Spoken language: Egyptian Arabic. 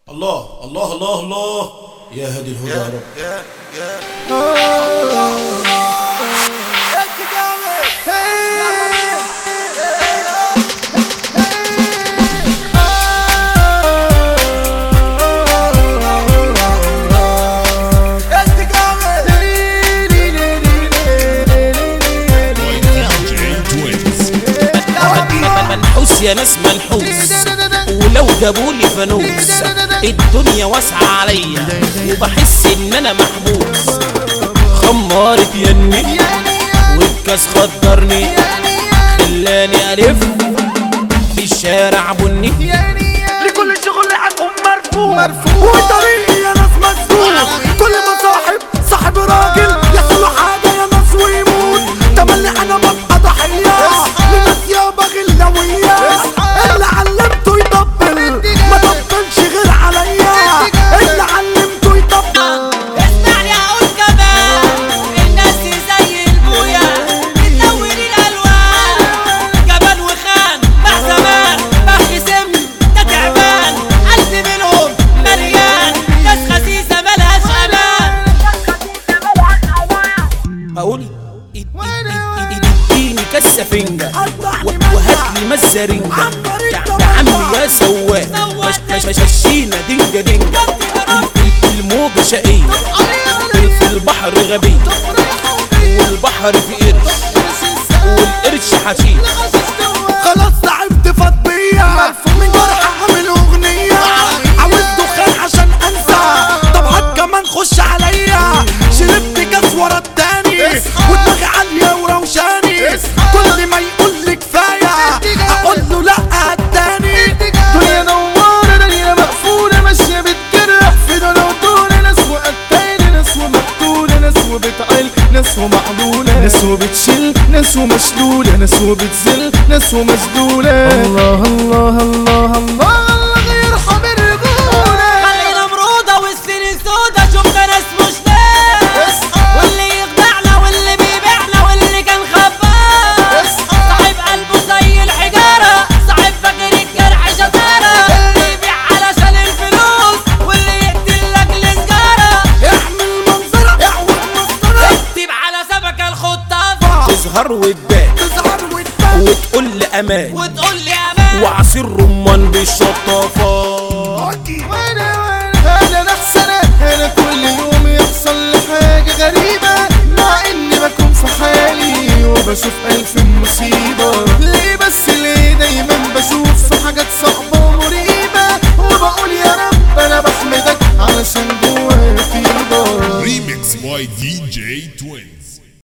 الله الله الله الله يا هادي الهدى يا رب منحوس يا ناس منحوس ولو جابولي فانوس الدنيا واسعة عليا وبحس ان انا محبوس خمارة يني والكاس خدرني خلاني الف في الشارع بني لكل شغل عنهم مرفوع مرفوع وطريقي يا ناس مسدود كل ما صاحب صاحب راجل يحصل له حاجه يا ناس ويموت تملي انا ببقى ضحيه لناس يابا غلاويه اللي علمته يطبل ما طبلش غير عليا اللي علمته يطبل اسمعني اقول كمان الناس زي البويا بتلون الالوان جبان وخان مع زمان بحكي سم ده تعبان قلب منهم مليان ناس خسيسه ملهاش امان اقول إد- إد- إد- إد- اديني كاسة فنجة و- وهات لي مزرنجة يا يا عم يا سواق مش مش مش مشينا دنجة دنجة ال- ال- الموجة شقية في- في البحر غبي والبحر في قرش والقرش حشيش خلاص تعبت فاض بيا من جرح اعمل اغنية عاوز دخان عشان انسى طب هات كمان خش عليا شربت كاس ورا التاني ودماغي عالية وروشاني كل ما يقول لي كفاية اقول له لا هتاني دنيا نوارة دنيا مقفولة ماشية بتجرح في دول ودول ناس وقتالة ناس ومقتولة ناس وبتعل ناس ومعلولة ناس وبتشل ناس ومشلولة ناس وبتزل ناس ومسدولة الله الله الله الله الله يرحم الرجولة خلينا مرودة والسنين سودة شفنا ناس مش ناس واللي يخدعنا واللي بيبيعنا واللي كان خباز صاحب قلبه زي الحجارة صاحب فاكر الجرح شطارة اللي يبيع علشان الفلوس واللي يقتل لاجل سجارة اعمل منظرة اعوج مسطرة اكتب على سمكة الخطافة تظهر وتبان تظهر وتبان وتقول لي امان وتقول لي امان وعصير رمان بالشطافة وانا وانا انا نحسنة انا كل يوم يحصل لي حاجة غريبة مع اني بكون في حالي وبشوف الف مصيبة ليه بس ليه دايما بشوف في حاجات صعبة ومريبة وبقول يا رب انا بحمدك علشان جوايا طيبة Remix by DJ Twins.